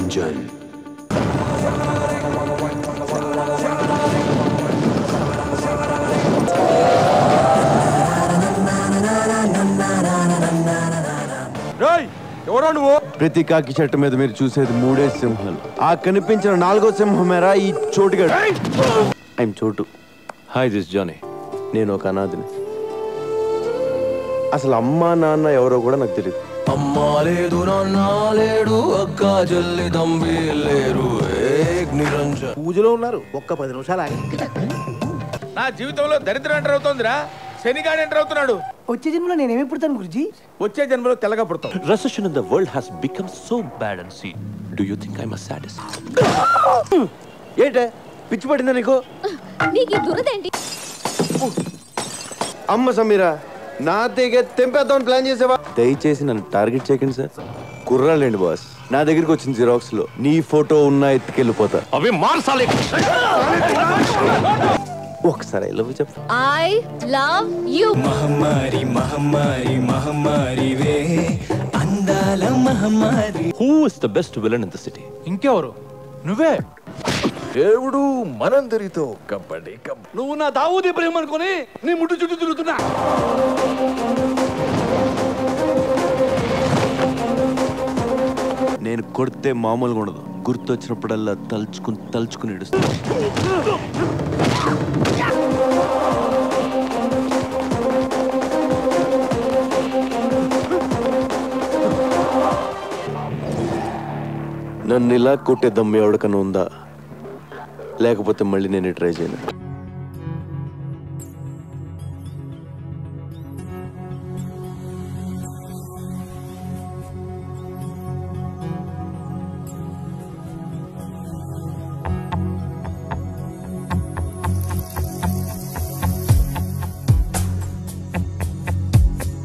నిరంజన్ ఎవరో నువ్వు ప్రతి కాకి చెట్టు మీద మీరు చూసేది మూడే సింహాలు ఆ కనిపించిన నాలుగో సింహమేరా ఈ చోటుగాడు I'm Chotu hi this Johnny నేను ఒక అనాథిని అసలు అమ్మా నాన్న ఎవరో కూడా నాకు తెలియదు అమ్మా లేదు నాన్న లేడు అక్క చెల్లి తంబి లేరు ఏక్ నిరంజన్ పూజలో ఉన్నారు ఒక్క పది నిమిషాలు ఆగి నా జీవితంలో దరిద్రం ఎంటర్ అవుతోందిరా శనిగాడు ఎంటర్ అవుతున్నాడు వచ్చే జన్మలో నేనేమి పుడతాను గురుజీ వచ్చే జన్మలో తెల్లగా పుడతాం Recession in the world has become so bad and see. Do you think I'm a sadist? ఏంటే పిచ్చి పట్టిందా నీకు నీకు ఈ దురదేంటి అమ్మ సమీరా నా దగ్గర తెంపేద్దామని ప్లాన్ చేసావా దయచేసి నన్ను టార్గెట్ చేయకండి సార్ కుర్రాలేండి బాస్ నా దగ్గరికి వచ్చిన జిరాక్స్ లో నీ ఫోటో ఉన్నా ఎత్తుకెళ్ళిపోతా అవి మార్చాలి ఒకసారి ఐ లవ్ చెప్పు ఐ లవ్ యు మహమ్మారి మహమ్మారి మహమ్మారి వే అందాల మహమ్మారి Who is the best villain in the city? ఇంకెవరు నువ్వే దేవుడు మనందరితో కబడ్డీ కబడ్డీ నువ్వు నా దావూది ప్రేమ అనుకుని నీ ముట్టు చుట్టూ తిరుగుతున్నా నేను కొడితే మామూలుగా ఉండదు గుర్తొచ్చినప్పుడల్లా తలుచుకుని తలుచుకుని ఇడుస్తాను నన్ను ఇలా కొట్టే దమ్ము ఎవరికన్నా ఉందా లేకపోతే మళ్ళీ నేను ట్రై చేయను